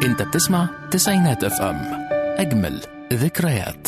انت بتسمع تسعينات اف ام اجمل ذكريات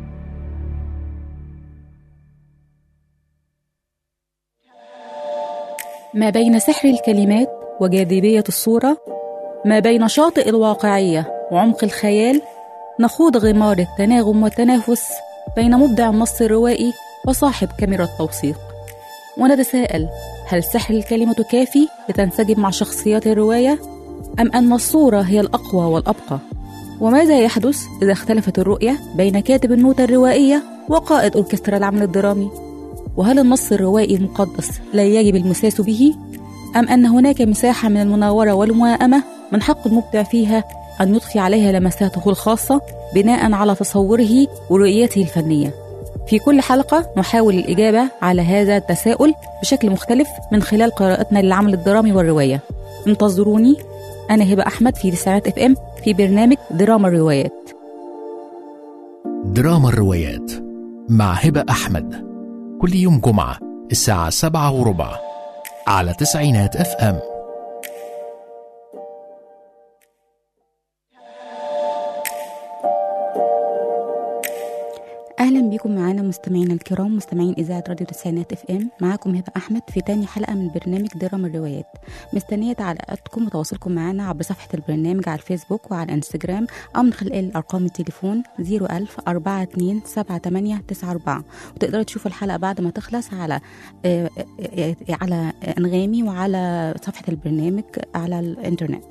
ما بين سحر الكلمات وجاذبية الصورة ما بين شاطئ الواقعية وعمق الخيال نخوض غمار التناغم والتنافس بين مبدع النص الروائي وصاحب كاميرا التوثيق ونتساءل هل سحر الكلمة كافي لتنسجم مع شخصيات الرواية أم أن الصورة هي الأقوى والأبقى وماذا يحدث إذا اختلفت الرؤية بين كاتب النوتة الروائية وقائد أوركسترا العمل الدرامي وهل النص الروائي المقدس لا يجب المساس به أم أن هناك مساحة من المناورة والموائمة من حق المبدع فيها أن يضفي عليها لمساته الخاصة بناء على تصوره ورؤيته الفنية في كل حلقة نحاول الإجابة على هذا التساؤل بشكل مختلف من خلال قراءتنا للعمل الدرامي والرواية انتظروني أنا هبة أحمد في تسعينات اف ام في برنامج دراما الروايات دراما الروايات مع هبة أحمد كل يوم جمعة الساعة سبعة وربع على تسعينات اف ام اهلا بيكم معانا مستمعينا الكرام مستمعين اذاعه راديو تسعينات اف ام معاكم هبه احمد في تاني حلقه من برنامج دراما الروايات مستنيه تعليقاتكم وتواصلكم معنا عبر صفحه البرنامج على الفيسبوك وعلى الانستجرام او من خلال ارقام التليفون 01000 42 78 94 وتقدروا تشوفوا الحلقه بعد ما تخلص على آه، آه، آه، على انغامي وعلى صفحه البرنامج على الانترنت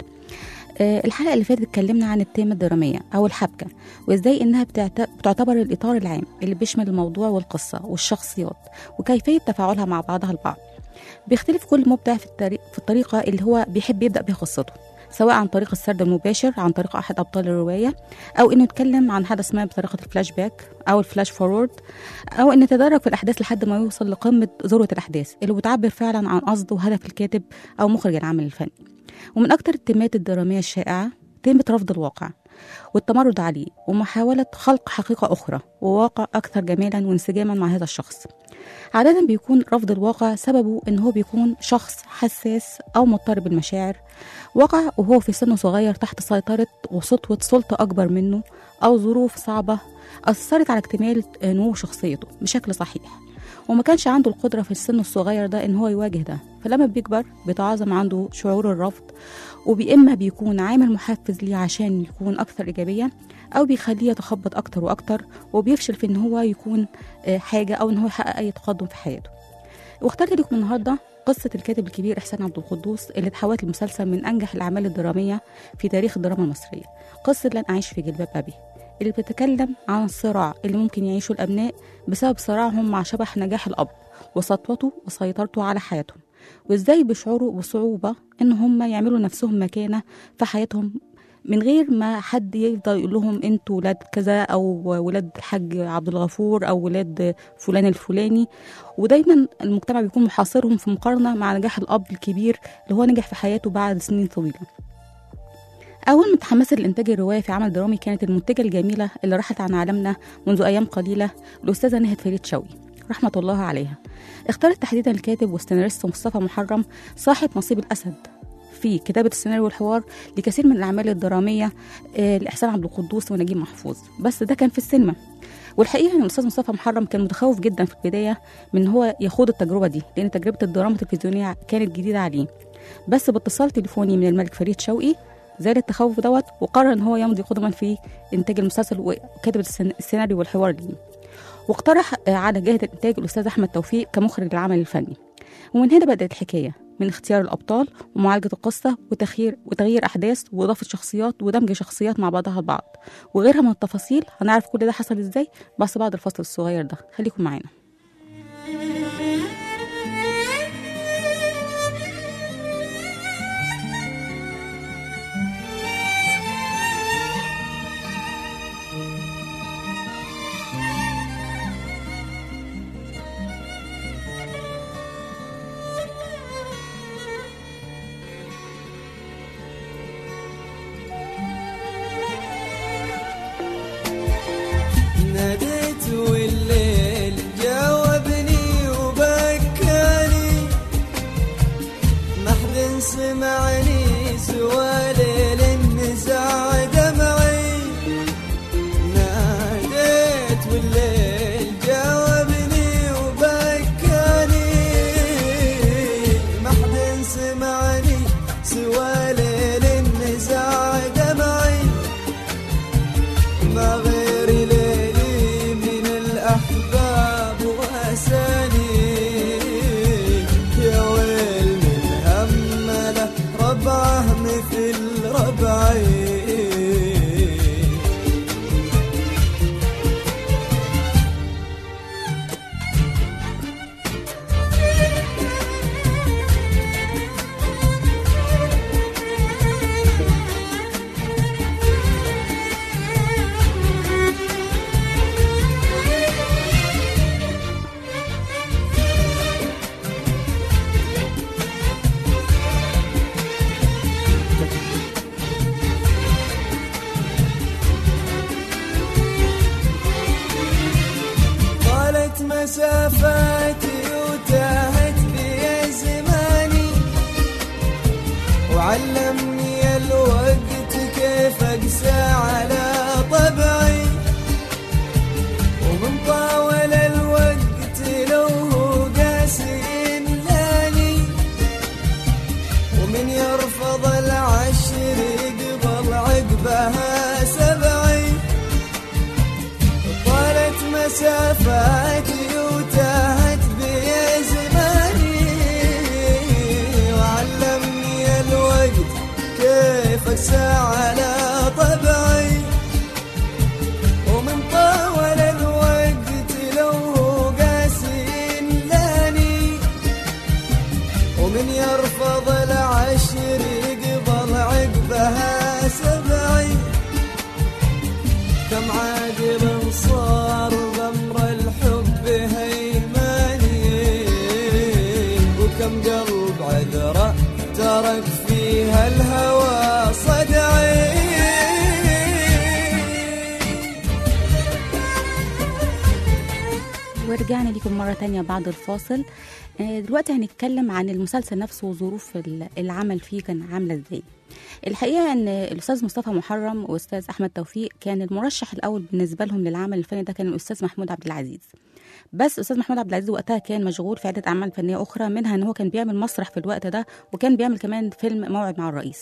آه، الحلقة اللي فاتت اتكلمنا عن التيمة الدرامية أو الحبكة وإزاي إنها بتعت- بتعتبر الإطار العام اللي بيشمل الموضوع والقصة والشخصيات وكيفية تفاعلها مع بعضها البعض بيختلف كل مبدع في, الطريق في الطريقة اللي هو بيحب يبدأ بيها قصته سواء عن طريق السرد المباشر عن طريق أحد أبطال الرواية أو إنه يتكلم عن حدث ما بطريقة الفلاش باك أو الفلاش فورورد أو إنه يتدرج في الأحداث لحد ما يوصل لقمة ذروة الأحداث اللي بتعبر فعلا عن قصد وهدف الكاتب أو مخرج العمل الفني ومن أكثر التيمات الدرامية الشائعة تيمة رفض الواقع والتمرد عليه ومحاولة خلق حقيقة أخرى وواقع أكثر جمالا وانسجاما مع هذا الشخص عادة بيكون رفض الواقع سببه إن هو بيكون شخص حساس أو مضطرب المشاعر وقع وهو في سن صغير تحت سيطرة وسطوة سلطة أكبر منه أو ظروف صعبة أثرت على اكتمال نمو شخصيته بشكل صحيح وما كانش عنده القدرة في السن الصغير ده إن هو يواجه ده فلما بيكبر بيتعاظم عنده شعور الرفض وبإما بيكون عامل محفز ليه عشان يكون أكثر إيجابية أو بيخليه يتخبط أكتر وأكتر وبيفشل في إن هو يكون آه، حاجة أو إن هو يحقق أي تقدم في حياته واخترت لكم النهاردة قصة الكاتب الكبير إحسان عبد القدوس اللي اتحولت لمسلسل من أنجح الأعمال الدرامية في تاريخ الدراما المصرية قصة لن أعيش في جلباب أبي اللي بتتكلم عن الصراع اللي ممكن يعيشه الأبناء بسبب صراعهم مع شبح نجاح الأب وسطوته وسيطرته على حياتهم وإزاي بيشعروا بصعوبة إن هم يعملوا نفسهم مكانة في حياتهم من غير ما حد يفضل يقول لهم انتوا ولاد كذا او ولاد الحاج عبد الغفور او ولاد فلان الفلاني ودايما المجتمع بيكون محاصرهم في مقارنه مع نجاح الاب الكبير اللي هو نجح في حياته بعد سنين طويله أول من تحمست لإنتاج الرواية في عمل درامي كانت المنتجة الجميلة اللي راحت عن عالمنا منذ أيام قليلة الأستاذة نهد فريد شوقي رحمة الله عليها اختارت تحديدا الكاتب والسيناريست مصطفى محرم صاحب نصيب الأسد في كتابة السيناريو والحوار لكثير من الأعمال الدرامية آه، لإحسان عبد القدوس ونجيب محفوظ بس ده كان في السينما والحقيقة إن الأستاذ مصطفى محرم كان متخوف جدا في البداية من إن هو يخوض التجربة دي لأن تجربة الدراما التلفزيونية كانت جديدة عليه بس باتصال تليفوني من الملك فريد شوقي زال التخوف دوت وقرر ان هو يمضي قدما في انتاج المسلسل وكتب السن- السيناريو والحوار ليه واقترح آه، على جهه الانتاج الاستاذ احمد توفيق كمخرج العمل الفني ومن هنا بدات الحكايه من اختيار الابطال ومعالجه القصه وتغيير وتغيير احداث واضافه شخصيات ودمج شخصيات مع بعضها البعض وغيرها من التفاصيل هنعرف كل ده حصل ازاي بس بعد الفصل الصغير ده خليكم معانا ناديت والليل جاوبني وبكاني ما حد سمعني سوى ليل النزاع وعلمني الوقت كيف اقسى على طبعي ومن طاول الوقت لو هو قاسي لاني ومن يرفض العشر يقبل عقبها سبعي طالت مسافاتي وتاهت بي زماني وعلمني الوقت كيف اسعى على طبعي ومن طول الوقت لو هو قاسي لاني ومن يرفض العشر يقبل عقبها سبعي كم عاقل صار غمر الحب هيماني وكم قلب عذرة ترك فيها الهوى صدعي ورجعنا لكم مرة تانية بعد الفاصل آه، دلوقتي هنتكلم عن المسلسل نفسه وظروف ال- العمل فيه كان عاملة ازاي الحقيقة ان الأستاذ مصطفى محرم وأستاذ أحمد توفيق كان المرشح الأول بالنسبة لهم للعمل الفني ده كان الأستاذ محمود عبد العزيز بس أستاذ محمود عبد العزيز وقتها كان مشغول في عدة أعمال فنية أخرى منها إن هو كان بيعمل مسرح في الوقت ده وكان بيعمل كمان فيلم موعد مع الرئيس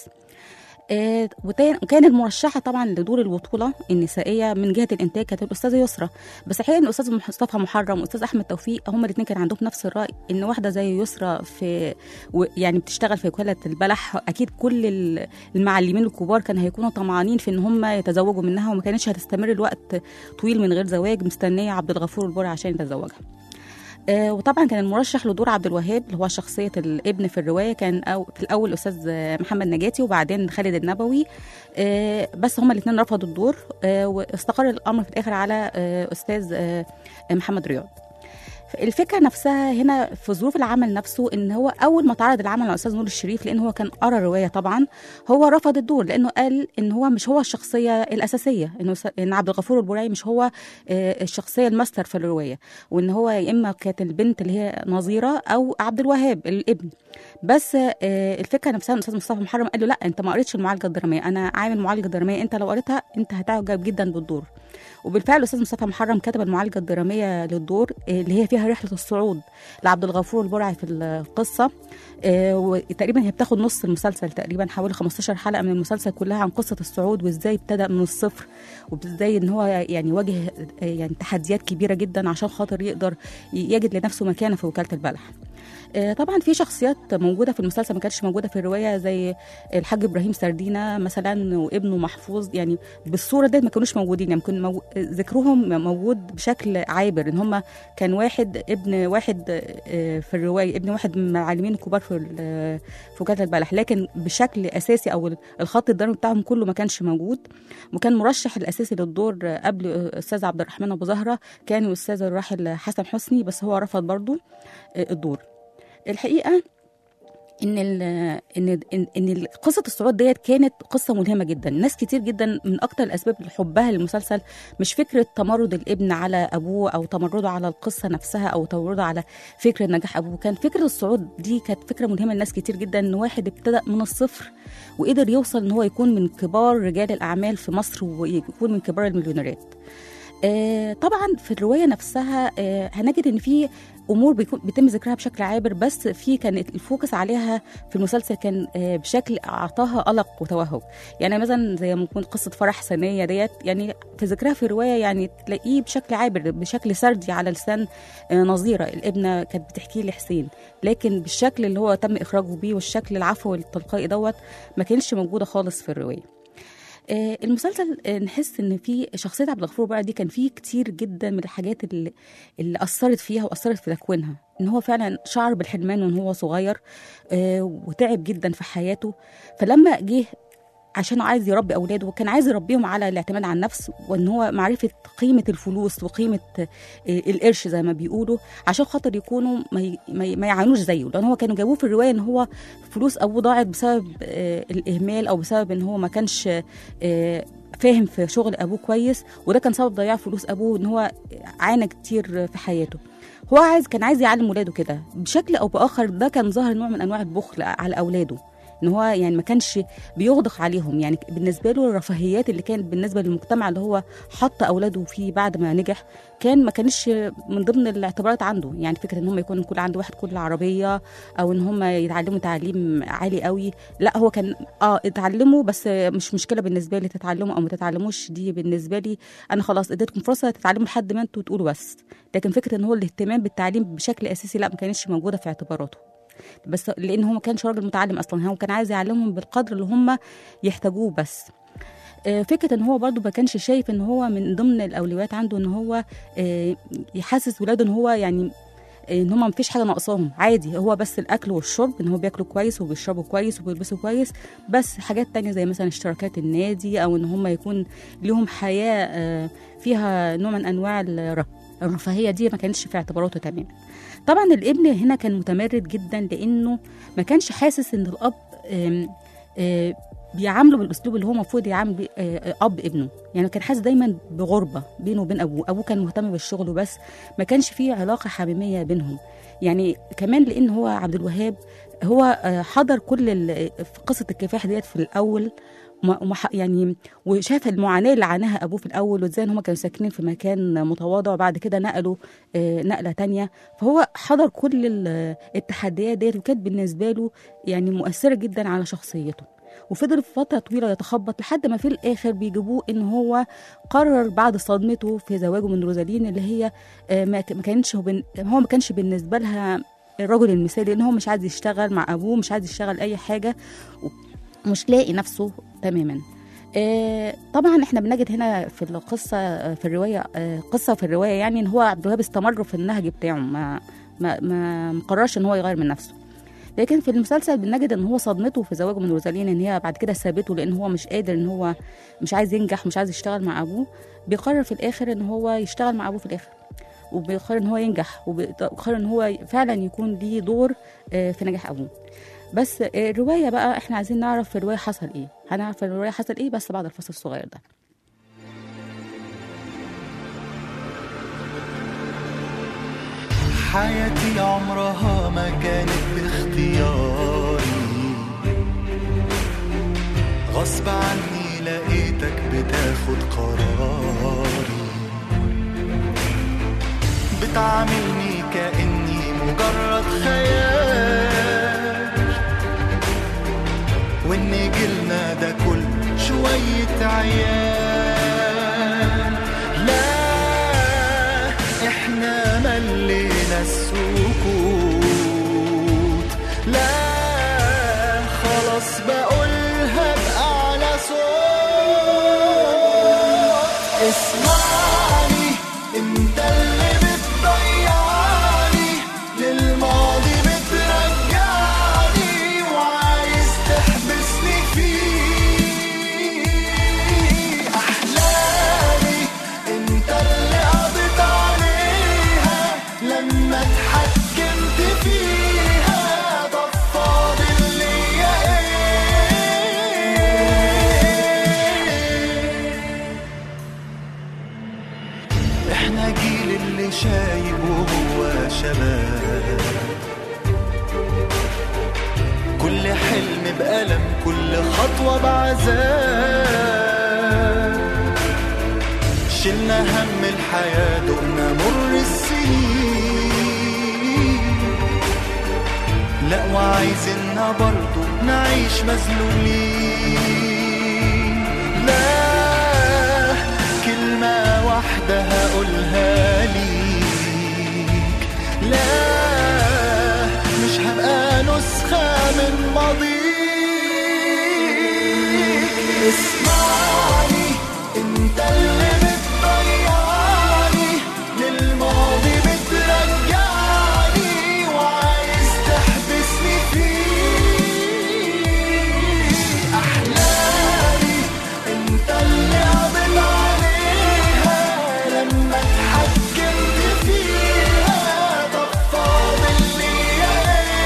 آه، وتا- وكان المرشحه طبعا لدور البطوله النسائيه من جهه الانتاج كانت الاستاذه يسرا بس الحقيقه ان الاستاذ مصطفى محرم والاستاذ احمد توفيق هما الاثنين كان عندهم نفس الراي ان واحده زي يسرا في و- يعني بتشتغل في وكاله البلح اكيد كل ال- المعلمين الكبار كانوا هيكونوا طمعانين في ان هم يتزوجوا منها وما كانتش هتستمر الوقت طويل من غير زواج مستنيه عبد الغفور البرعي عشان يتزوجها آه، وطبعا كان المرشح لدور عبد الوهاب اللي هو شخصيه الابن في الروايه كان أو في الاول الاستاذ آه، محمد نجاتي وبعدين خالد النبوي آه، بس هما الاثنين رفضوا الدور آه، واستقر الامر في الاخر على آه، استاذ آه، محمد رياض الفكره نفسها هنا في ظروف العمل نفسه ان هو اول ما تعرض العمل على الاستاذ نور الشريف لان هو كان قرا الروايه طبعا هو رفض الدور لانه قال ان هو مش هو الشخصيه الاساسيه انه س- ان عبد الغفور البرعي مش هو آه، الشخصيه الماستر في الروايه وان هو يا اما كانت البنت اللي هي نظيره او عبد الوهاب الابن بس آه، الفكره نفسها إن الاستاذ مصطفى محرم قال له لا انت ما قريتش المعالجه الدراميه انا عامل معالجه دراميه انت لو قريتها انت هتعجب جدا بالدور وبالفعل الاستاذ مصطفى محرم كتب المعالجه الدراميه للدور آه، اللي هي فيها رحله الصعود لعبد الغفور البرعي في القصه آه، وتقريبا هي بتاخد نص المسلسل تقريبا حوالي 15 حلقه من المسلسل كلها عن قصه الصعود وازاي ابتدى من الصفر وازاي ان هو يعني واجه آه، يعني تحديات كبيره جدا عشان خاطر يقدر ي- يجد لنفسه مكانه في وكاله البلح آه، طبعا في شخصيات موجوده في المسلسل ما كانتش موجوده في الروايه زي الحاج ابراهيم سردينه مثلا وابنه محفوظ يعني بالصوره ديت ما كانوش موجودين يعني كان مو... ذكرهم موجود بشكل عابر ان هم كان واحد ابن واحد آه، في الروايه ابن واحد من العالمين الكبار في ال- في وكاله البلح لكن بشكل اساسي او الخط الدرامي بتاعهم كله ما كانش موجود وكان مرشح الاساسي للدور قبل استاذ عبد الرحمن ابو زهره كان الاستاذ الراحل حسن حسني بس هو رفض برضو آه، الدور الحقيقه ان ال ان ان, إن قصه الصعود ديت كانت قصه ملهمه جدا ناس كتير جدا من اكتر الاسباب اللي حبها للمسلسل مش فكره تمرد الابن على ابوه او تمرده على القصه نفسها او تمرده على فكره نجاح ابوه كان فكره الصعود دي كانت فكره ملهمه لناس كتير جدا ان واحد ابتدى من الصفر وقدر يوصل ان هو يكون من كبار رجال الاعمال في مصر ويكون من كبار المليونيرات آه، طبعا في الروايه نفسها آه، هنجد ان في امور بيكون بيتم ذكرها بشكل عابر بس في كان الفوكس عليها في المسلسل كان آه، بشكل اعطاها قلق وتوهج يعني مثلا زي ما يكون قصه فرح سنيه ديت يعني في ذكرها في الروايه يعني تلاقيه بشكل عابر بشكل سردي على لسان آه، نظيره الابنه كانت بتحكي لي حسين لكن بالشكل اللي هو تم اخراجه بيه والشكل العفوي التلقائي دوت ما كانش موجوده خالص في الروايه آه، المسلسل آه، نحس ان في شخصيه عبد الغفور بقى دي كان فيه كتير جدا من الحاجات اللي, اللي اثرت فيها واثرت في تكوينها ان هو فعلا شعر بالحرمان وان هو صغير آه، وتعب جدا في حياته فلما جه عشان عايز يربي اولاده وكان عايز يربيهم على الاعتماد على النفس وان هو معرفه قيمه الفلوس وقيمه آه، القرش زي ما بيقولوا عشان خاطر يكونوا ما ي- ما ي- ما يعانوش زيه لان هو كانوا جابوه في الروايه ان هو فلوس ابوه ضاعت بسبب آه، الاهمال او بسبب ان هو ما كانش آه، فاهم في شغل ابوه كويس وده كان سبب ضياع فلوس ابوه ان هو عانى كتير في حياته هو عايز كان عايز يعلم ولاده كده بشكل او باخر ده كان ظاهر نوع من انواع البخل على اولاده ان هو يعني ما كانش بيغدق عليهم يعني بالنسبه له الرفاهيات اللي كانت بالنسبه للمجتمع اللي هو حط اولاده فيه بعد ما نجح كان ما كانش من ضمن الاعتبارات عنده يعني فكره ان هم يكون كل عنده واحد كل عربيه او ان هم يتعلموا تعليم عالي قوي لا هو كان اه اتعلموا بس مش مشكله بالنسبه لي تتعلموا او ما تتعلموش دي بالنسبه لي انا خلاص اديتكم فرصه تتعلموا لحد ما انتوا تقولوا بس لكن فكره ان هو الاهتمام بالتعليم بشكل اساسي لا ما كانتش موجوده في اعتباراته بس لان هو ما كانش راجل متعلم اصلا هو كان عايز يعلمهم بالقدر اللي هم يحتاجوه بس آه، فكره ان هو برضو ما كانش شايف ان هو من ضمن الاولويات عنده ان هو آه، يحسس ولاده ان هو يعني آه، ان هم مفيش حاجه ناقصاهم عادي هو بس الاكل والشرب ان هو بياكلوا كويس وبيشربوا كويس وبيلبسوا كويس بس حاجات تانية زي مثلا اشتراكات النادي او ان هم يكون ليهم حياه آه، فيها نوع من انواع الر- الرفاهيه دي ما كانتش في اعتباراته تماما طبعا الابن هنا كان متمرد جدا لانه ما كانش حاسس ان الاب آم، آه، بيعامله بالاسلوب اللي هو المفروض يعامل بيه آه، آه، اب ابنه يعني كان حاسس دايما بغربه بينه وبين ابوه ابوه كان مهتم بالشغل وبس ما كانش فيه علاقه حميميه بينهم يعني كمان لان هو عبد الوهاب هو آه، حضر كل ال- في قصه الكفاح ديت في الاول وما- وما ح- يعني وشاف المعاناه اللي عاناها ابوه في الاول وازاي ان هم كانوا ساكنين في مكان متواضع وبعد كده نقلوا آه، نقله تانية فهو حضر كل ال- التحديات ديت وكانت بالنسبه له يعني مؤثره جدا على شخصيته وفضل فترة طويلة يتخبط لحد ما في الآخر بيجيبوه إن هو قرر بعد صدمته في زواجه من روزالين اللي هي آه، ما ك- ما كانش هو, بن... هو ما كانش بالنسبة لها الرجل المثالي لأن هو مش عايز يشتغل مع أبوه مش عايز يشتغل أي حاجة ومش لاقي نفسه تماما آه، طبعا احنا بنجد هنا في القصه آه، في الروايه آه، قصه في الروايه يعني ان هو عبد الوهاب استمر في النهج بتاعه ما ما ما مقررش ان هو يغير من نفسه لكن في المسلسل بنجد ان هو صدمته في زواجه من روزالين ان هي بعد كده سابته لان هو مش قادر ان هو مش عايز ينجح مش عايز يشتغل مع ابوه بيقرر في الاخر ان هو يشتغل مع ابوه في الاخر وبيقرر ان هو ينجح وبيقرر ان هو فعلا يكون ليه دور آه، في نجاح ابوه بس آه، الروايه بقى احنا عايزين نعرف في الروايه حصل ايه هنعرف في الروايه حصل ايه بس بعد الفصل الصغير ده حياتي عمرها ما كانت باختياري غصب عني لقيتك بتاخد قراري بتعاملني كأني مجرد خيال وإن جيلنا ده كل شوية عيال لا احنا ملينا السكوت لا خلاص بقولها بأعلى صوت اسمعني انت اللي بتضيعني للماضي بترجعني وعايز تحبسني فيه احلامي انت اللي قضيت عليها لما اتحكمت فيها طب فاضل ليا ايه احنا جيل اللي شايب وهو شباب كل حلم بألم كل خطوة بعذاب شلنا هم الحياة دقنا مر السنين لا وعايزيننا برضو نعيش مذلولين لا كلمة واحدة هقولها ليك لا مش هبقى نسخة من ماضيك اسمعني انت اللي بتضيعني للماضي بترجعني وعايز تحبسني فيه احلامي انت اللي قابل عليها لما اتحكمت فيها طب فاضل ليا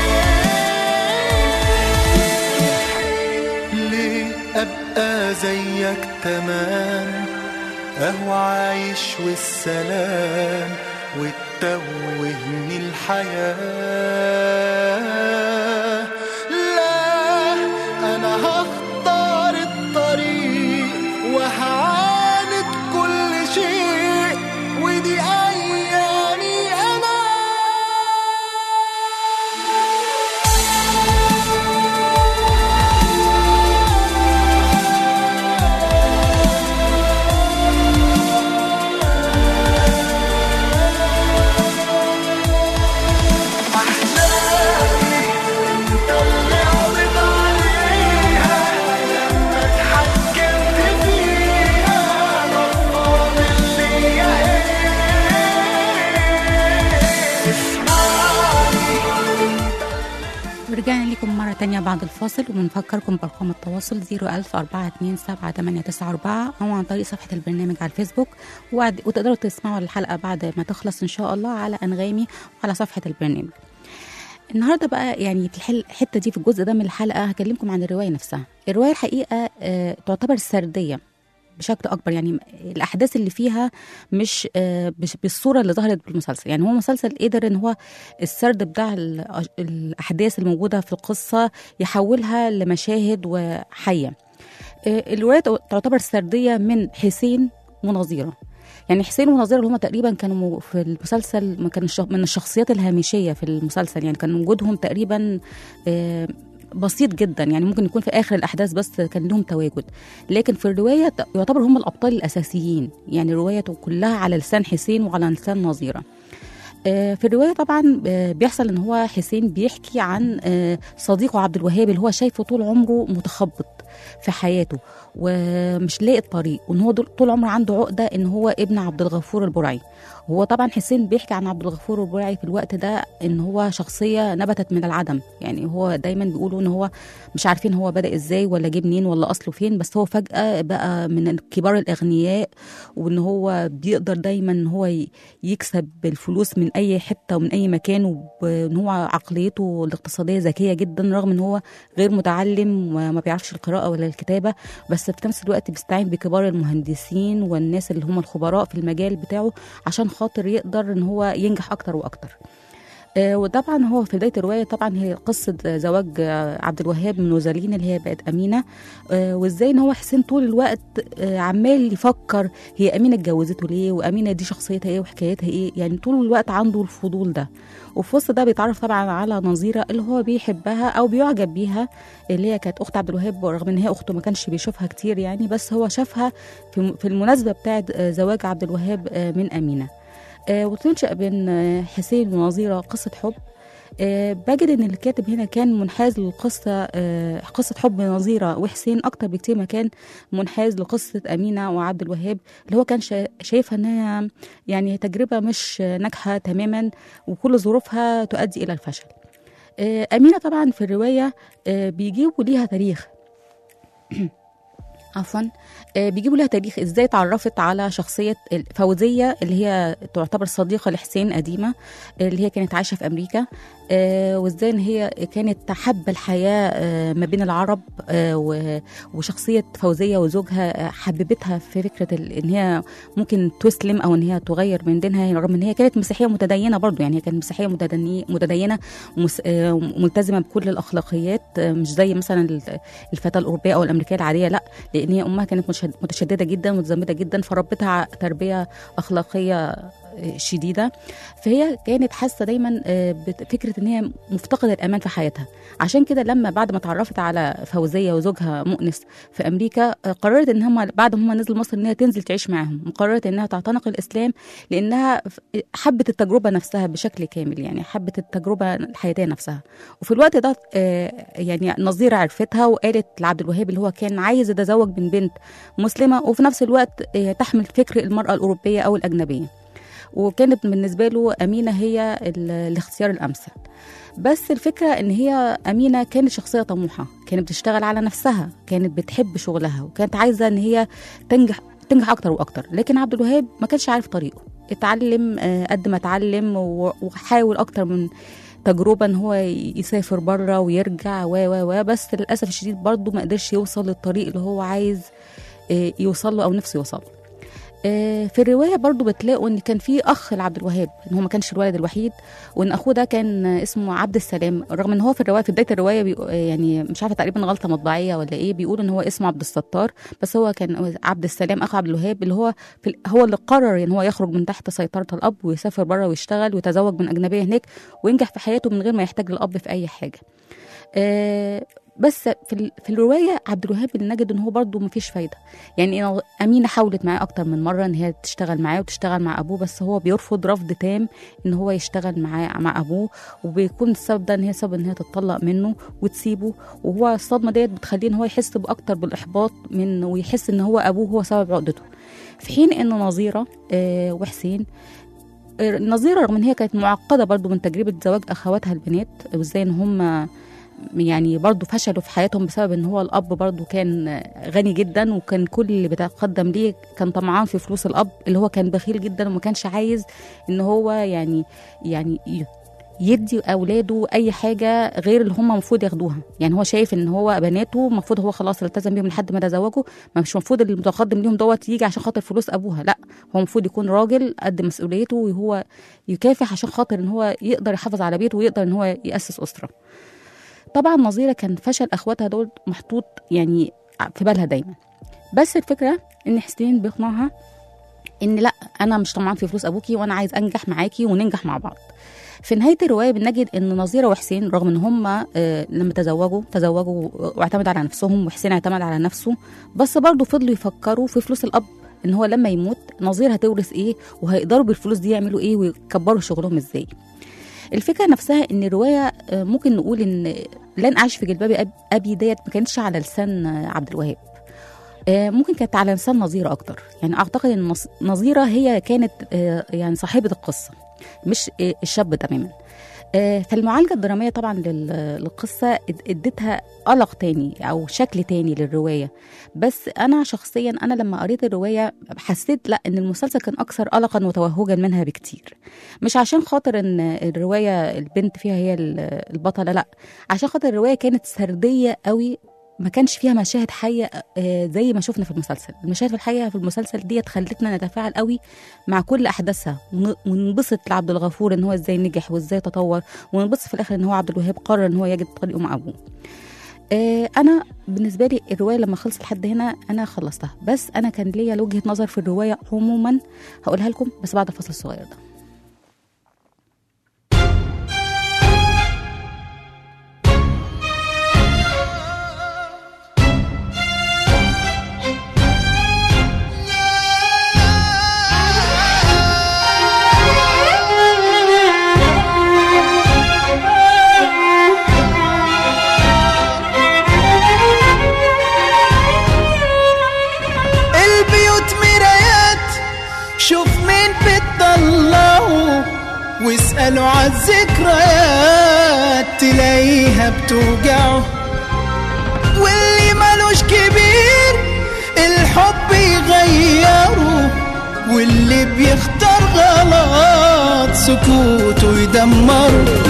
ايه ليه ابقى زيك تمام اهو عايش والسلام وتتوهني الحياة لا رجعنا بعد الفاصل وبنفكركم بأرقام التواصل 01000 427 أو عن طريق صفحة البرنامج على الفيسبوك وعد- وتقدروا تسمعوا الحلقة بعد ما تخلص إن شاء الله على أنغامي وعلى صفحة البرنامج النهارده بقى يعني في الحل- الحته دي في الجزء ده من الحلقه هكلمكم عن الروايه نفسها الروايه الحقيقه آه، تعتبر سرديه بشكل اكبر يعني الاحداث اللي فيها مش آه، بش- بالصوره اللي ظهرت بالمسلسل يعني هو مسلسل قدر ان هو السرد بتاع ال- الاحداث الموجوده في القصه يحولها لمشاهد وحيه آه، الروايه تعتبر سرديه من حسين ونظيره يعني حسين ونظيره اللي هم تقريبا كانوا مو- في المسلسل ما كان الش- من الشخصيات الهامشيه في المسلسل يعني كان وجودهم تقريبا آه، بسيط جدا يعني ممكن يكون في اخر الاحداث بس كان لهم تواجد لكن في الروايه ت- يعتبر هم الابطال الاساسيين يعني الروايه كلها على لسان حسين وعلى لسان نظيره آه، في الروايه طبعا آه، بيحصل ان هو حسين بيحكي عن آه، صديقه عبد الوهاب اللي هو شايفه طول عمره متخبط في حياته ومش لاقي الطريق وان هو دول- طول عمره عنده عقده ان هو ابن عبد الغفور البرعي هو طبعا حسين بيحكي عن عبد الغفور البرعي في الوقت ده ان هو شخصيه نبتت من العدم يعني هو دايما بيقولوا ان هو مش عارفين هو بدا ازاي ولا جه منين ولا اصله فين بس هو فجاه بقى من كبار الاغنياء وان هو بيقدر دايما ان هو ي- يكسب الفلوس من اي حته ومن اي مكان وان هو عقليته الاقتصاديه ذكيه جدا رغم ان هو غير متعلم وما بيعرفش القراءه ولا الكتابه بس في نفس الوقت بيستعين بكبار المهندسين والناس اللي هم الخبراء في المجال بتاعه عشان خاطر يقدر ان هو ينجح اكتر واكتر آه، وطبعا هو في بدايه الروايه طبعا هي قصه آه، زواج آه، عبد الوهاب من وزالين اللي هي بقت امينه آه، وازاي ان هو حسين طول الوقت آه، عمال يفكر هي امينه اتجوزته ليه وامينه دي شخصيتها ايه وحكايتها ايه يعني طول الوقت عنده الفضول ده وفي وسط ده بيتعرف طبعا على نظيره اللي هو بيحبها او بيعجب بيها اللي هي كانت اخت عبد الوهاب رغم ان هي اخته ما كانش بيشوفها كتير يعني بس هو شافها في في المناسبه بتاعه آه، زواج عبد الوهاب آه، من امينه آه، وتنشأ بين آه، حسين ونظيرة قصة حب آه، بجد ان الكاتب هنا كان منحاز للقصه آه، قصه حب نظيره وحسين اكتر بكتير ما كان منحاز لقصه امينه وعبد الوهاب اللي هو كان شا- شايفها انها يعني تجربه مش ناجحه تماما وكل ظروفها تؤدي الى الفشل آه، امينه طبعا في الروايه آه، بيجيبوا ليها تاريخ عفوا آه، بيجيبوا لها تاريخ ازاي اتعرفت على شخصيه فوزيه اللي هي تعتبر صديقه لحسين قديمه اللي هي كانت عايشه في امريكا آه، وازاي ان هي كانت حابه الحياه آه، ما بين العرب آه، و- وشخصيه فوزيه وزوجها آه، حببتها في فكره ال- ان هي ممكن تسلم او ان هي تغير من دينها رغم ان هي كانت مسيحيه متدينه برضو يعني هي كانت مسيحيه متدني- متدينه ومس- آه، وملتزمه بكل الاخلاقيات آه، مش زي مثلا ال- الفتاه الاوروبيه او الامريكيه العاديه لا لان هي امها كانت متشد- متشدده جدا متزمته جدا فربتها تربيه اخلاقيه شديده فهي كانت حاسه دايما آه، بفكره ان هي مفتقده الامان في حياتها عشان كده لما بعد ما اتعرفت على فوزيه وزوجها مؤنس في امريكا آه، قررت ان هم بعد ما هم نزلوا مصر ان هي تنزل تعيش معاهم وقررت انها تعتنق الاسلام لانها ف- حبت التجربه نفسها بشكل كامل يعني حبت التجربه الحياتيه نفسها وفي الوقت ده آه، يعني نظيره عرفتها وقالت لعبد الوهاب اللي هو كان عايز يتزوج من بنت مسلمه وفي نفس الوقت آه، تحمل فكر المراه الاوروبيه او الاجنبيه وكانت بالنسبه له امينه هي ال- الاختيار الامثل بس الفكره ان هي امينه كانت شخصيه طموحه كانت بتشتغل على نفسها كانت بتحب شغلها وكانت عايزه ان هي تنجح تنجح اكتر واكتر لكن عبد الوهاب ما كانش عارف طريقه اتعلم آه، قد ما اتعلم و- وحاول اكتر من تجربه ان هو يسافر بره ويرجع و و و بس للاسف الشديد برضه ما قدرش يوصل للطريق اللي هو عايز آه، يوصل له او نفسه يوصل له آه، في الروايه برضو بتلاقوا ان كان في اخ لعبد الوهاب ان هو ما كانش الولد الوحيد وان اخوه ده كان آه، اسمه عبد السلام رغم ان هو في الروايه في بدايه الروايه بيقو- آه، يعني مش عارفه تقريبا غلطه مطبعيه ولا ايه بيقولوا ان هو اسمه عبد الستار بس هو كان عبد السلام اخو عبد الوهاب اللي هو في ال- هو اللي قرر ان هو يخرج من تحت سيطره الاب ويسافر بره ويشتغل ويتزوج من اجنبيه هناك وينجح في حياته من غير ما يحتاج للاب في اي حاجه آه، بس في ال- في الروايه عبد الوهاب نجد ان هو برضه مفيش فايده يعني إنه امينه حاولت معاه اكتر من مره ان هي تشتغل معاه وتشتغل مع ابوه بس هو بيرفض رفض تام ان هو يشتغل معاه مع ابوه وبيكون السبب ده ان هي سبب ان هي تتطلق منه وتسيبه وهو الصدمه ديت بتخليه ان هو يحس باكتر بالاحباط من ويحس ان هو ابوه هو سبب عقدته في حين ان نظيره آه، وحسين آه، نظيره رغم ان هي كانت معقده برضو من تجربه زواج اخواتها البنات وازاي ان هم يعني برضو فشلوا في حياتهم بسبب ان هو الاب برضو كان غني جدا وكان كل اللي بيتقدم ليه كان طمعان في فلوس الاب اللي هو كان بخيل جدا وما كانش عايز ان هو يعني يعني ي- يدي اولاده اي حاجه غير اللي هم المفروض ياخدوها يعني هو شايف ان هو بناته المفروض هو خلاص التزم بيهم لحد ما تزوجوا ما مش المفروض اللي متقدم ليهم دوت يجي عشان خاطر فلوس ابوها لا هو المفروض يكون راجل قد مسؤوليته وهو يكافح عشان خاطر ان هو يقدر يحافظ على بيته ويقدر ان هو ياسس اسره طبعا نظيره كان فشل اخواتها دول محطوط يعني في بالها دايما بس الفكره ان حسين بيقنعها ان لا انا مش طمعان في فلوس ابوكي وانا عايز انجح معاكي وننجح مع بعض في نهايه الروايه بنجد ان نظيره وحسين رغم ان هم آه، لما تزوجوا تزوجوا واعتمدوا على نفسهم وحسين اعتمد على نفسه بس برضه فضلوا يفكروا في فلوس الاب ان هو لما يموت نظير هتورث ايه وهيقدروا بالفلوس دي يعملوا ايه ويكبروا شغلهم ازاي الفكره نفسها ان الروايه آه، ممكن نقول ان لن اعيش في جلباب أب- ابي ديت ما كانتش على لسان آه، عبد الوهاب آه، ممكن كانت على لسان نظيره اكتر يعني اعتقد ان نص- نظيره هي كانت آه، يعني صاحبه القصه مش آه، الشاب تماما آه، فالمعالجه الدراميه طبعا لل- للقصه اد- اديتها قلق تاني او شكل تاني للروايه بس انا شخصيا انا لما قريت الروايه حسيت لا ان المسلسل كان اكثر قلقا وتوهجا منها بكتير مش عشان خاطر ان الروايه البنت فيها هي ال- البطله لا عشان خاطر الروايه كانت سرديه قوي ما كانش فيها مشاهد حيه آه، زي ما شفنا في المسلسل المشاهد الحيه في المسلسل ديت خلتنا نتفاعل قوي مع كل احداثها ون- وننبسط لعبد الغفور ان هو ازاي نجح وازاي تطور وننبسط في الاخر ان هو عبد الوهاب قرر ان هو يجد طريقه مع ابوه آه، انا بالنسبه لي الروايه لما خلصت لحد هنا انا خلصتها بس انا كان ليا وجهه نظر في الروايه عموما هقولها لكم بس بعد الفصل الصغير ده البيوت مرايات شوف مين بتطلعوا واسألوا عالذكريات تلاقيها بتوجعه واللي ملوش كبير الحب يغيره واللي بيختار غلط سكوته يدمره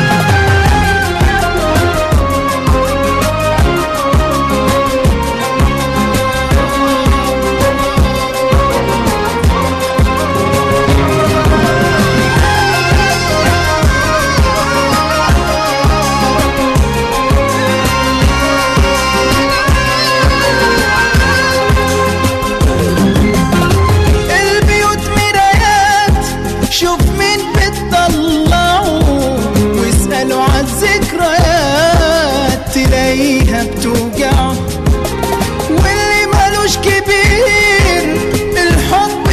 البيوت مرايات شوف مين بتطلعوا واسألوا عالذكريات تلاقيها بتوجعه واللي ملوش كبير الحب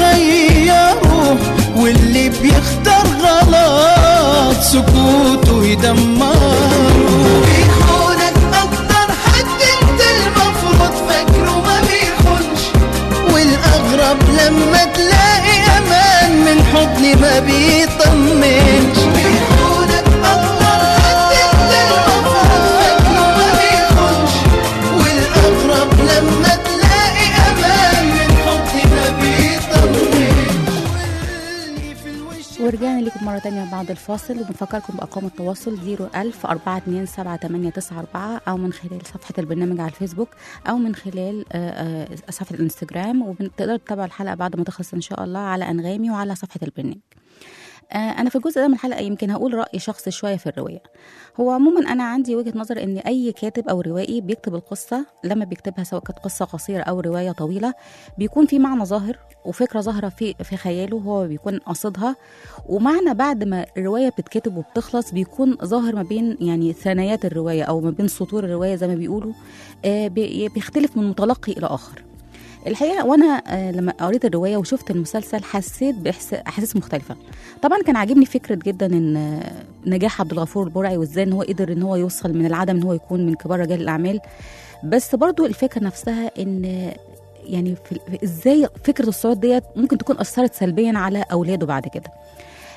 يغيره واللي بيختار غلط سكوته يدمره بيخونك اكتر حد انت المفروض فاكره ما بيخونش والاغرب لما تلاقي امان من حضن ما بيطمنش بيخونك اكتر حد انت المفروض فاكره ما بيخونش والاغرب لما تلاقي امان من حضن ما بيطمنش واللي في الوش ورجعنا لكم مرة تانية بعد الفاصل وبنفكركم بأرقام التواصل 01000 427 أو من خلال صفحة البرنامج على الفيسبوك أو من خلال آه، آه، صفحة الانستجرام وتقدروا تتابعوا الحلقة بعد ما تخلص إن شاء الله على أنغامي وعلى صفحة البرنامج آه، أنا في الجزء ده من الحلقة يمكن هقول رأي شخصي شوية في الرواية هو عموما أنا عندي وجهة نظر إن أي كاتب أو روائي بيكتب القصة لما بيكتبها سواء كانت قصة قصيرة أو رواية طويلة بيكون في معنى ظاهر وفكرة ظاهرة في في خياله هو بيكون قاصدها ومعنى بعد ما الرواية بتتكتب وبتخلص بيكون ظاهر ما بين يعني ثنايات الرواية أو ما بين سطور الرواية زي ما بيقولوا آه، بي- بيختلف من متلقي إلى آخر الحقيقه وانا آه، لما قريت الروايه وشفت المسلسل حسيت باحاسيس مختلفه طبعا كان عاجبني فكره جدا ان آه، نجاح عبد الغفور البرعي وازاي ان هو قدر ان هو يوصل من العدم ان هو يكون من كبار رجال الاعمال بس برضو الفكره نفسها ان آه، يعني في ازاي فكره الصعود ديت ممكن تكون اثرت سلبيا على اولاده بعد كده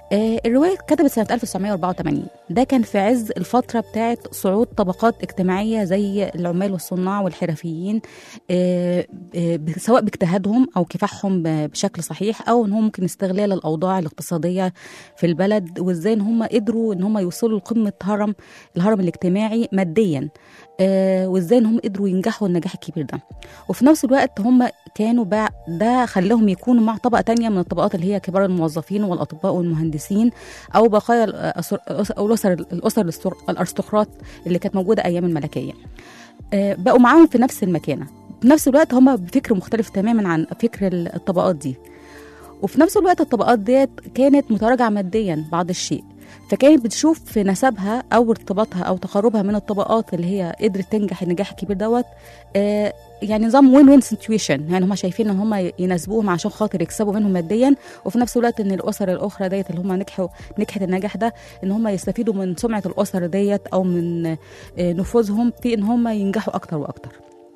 آه، الرواية اتكتبت سنة 1984 ده كان في عز الفترة بتاعت صعود طبقات اجتماعية زي العمال والصناع والحرفيين آه، آه، ب- سواء باجتهادهم أو كفاحهم ب- بشكل صحيح أو إن هم ممكن استغلال الأوضاع الاقتصادية في البلد وإزاي إن هم قدروا إن هم يوصلوا لقمة هرم الهرم الاجتماعي ماديا آه، وإزاي إن هم قدروا ينجحوا النجاح الكبير ده وفي نفس الوقت هم كانوا بقى ده خلاهم يكونوا مع طبقة تانية من الطبقات اللي هي كبار الموظفين والأطباء والمهندسين أو بقايا الأسر- أو الأسر الأسر الأستر- الأرستقراط اللي كانت موجودة أيام الملكية آه، بقوا معاهم في نفس المكانة في نفس الوقت هم بفكر مختلف تماما عن فكر الطبقات دي وفي نفس الوقت الطبقات ديت كانت متراجعة ماديا بعض الشيء فكانت بتشوف في نسبها او ارتباطها او تقربها من الطبقات اللي هي قدرت تنجح النجاح الكبير دوت آه يعني نظام وين وين سيتويشن يعني هم شايفين ان هم يناسبوهم عشان خاطر يكسبوا منهم ماديا وفي نفس الوقت ان الاسر الاخرى ديت اللي هم نجحوا نجحت النجاح ده ان هم يستفيدوا من سمعه الاسر ديت او من آه نفوذهم في ان هم ينجحوا اكتر واكتر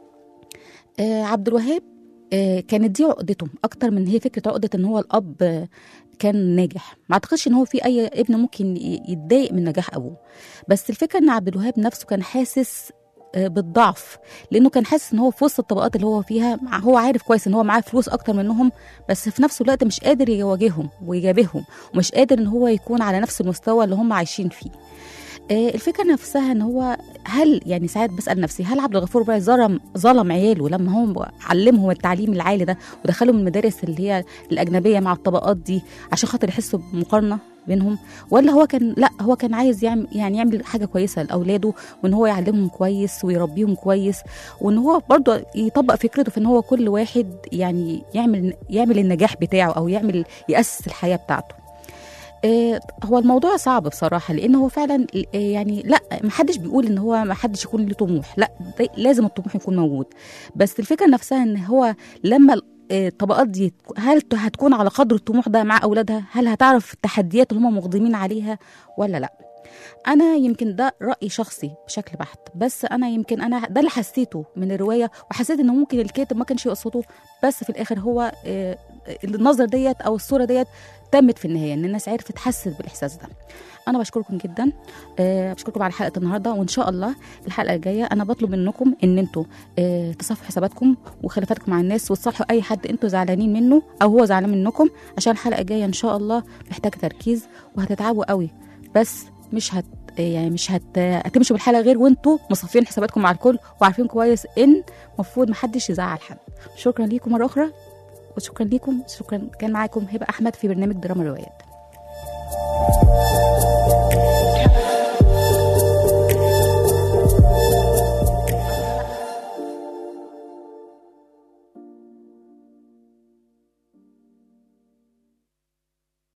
آه عبد الوهاب آه، كانت دي عقدته اكتر من هي فكره عقده ان هو الاب آه، كان ناجح ما اعتقدش ان هو في اي ابن ممكن ي- يتضايق من نجاح ابوه بس الفكره ان عبد الوهاب نفسه كان حاسس آه، بالضعف لانه كان حاسس ان هو في وسط الطبقات اللي هو فيها مع- هو عارف كويس ان هو معاه فلوس اكتر منهم بس في نفس الوقت مش قادر يواجههم ويجابههم ومش قادر ان هو يكون على نفس المستوى اللي هم عايشين فيه آه، الفكره نفسها ان هو هل يعني ساعات بسال نفسي هل عبد الغفور بقى ظلم ظلم عياله لما هو علمهم التعليم العالي ده ودخلهم المدارس اللي هي الاجنبيه مع الطبقات دي عشان خاطر يحسوا بمقارنه بينهم ولا هو كان لا هو كان عايز يعمل يعني يعمل حاجه كويسه لاولاده وان هو يعلمهم كويس ويربيهم كويس وان هو برضه يطبق فكرته في ان هو كل واحد يعني يعمل يعمل النجاح بتاعه او يعمل ياسس الحياه بتاعته آه، هو الموضوع صعب بصراحة لأن هو فعلا آه، يعني لا محدش بيقول إن هو محدش يكون له طموح لا ده لازم الطموح يكون موجود بس الفكرة نفسها إن هو لما ال- آه، الطبقات دي هل ت- هتكون على قدر الطموح ده مع أولادها هل هتعرف التحديات اللي هم مقدمين عليها ولا لا انا يمكن ده راي شخصي بشكل بحت بس انا يمكن انا ده اللي حسيته من الروايه وحسيت انه ممكن الكاتب ما كانش يقصده بس في الاخر هو آه، النظر ديت او الصوره ديت تمت في النهايه ان الناس عرفت تحسس بالاحساس ده انا بشكركم جدا آه، بشكركم على حلقه النهارده وان شاء الله الحلقه الجايه انا بطلب منكم ان انتوا آه، تصفوا حساباتكم وخلافاتكم مع الناس وتصالحوا اي حد انتوا زعلانين منه او هو زعلان منكم عشان الحلقه الجايه ان شاء الله محتاجه تركيز وهتتعبوا قوي بس مش هت يعني مش هت... هتمشوا بالحلقه غير وانتوا مصفين حساباتكم مع الكل وعارفين كويس ان المفروض محدش يزعل حد شكرا ليكم مره اخرى وشكرا ليكم شكرا كان معاكم هبه احمد في برنامج دراما الروايات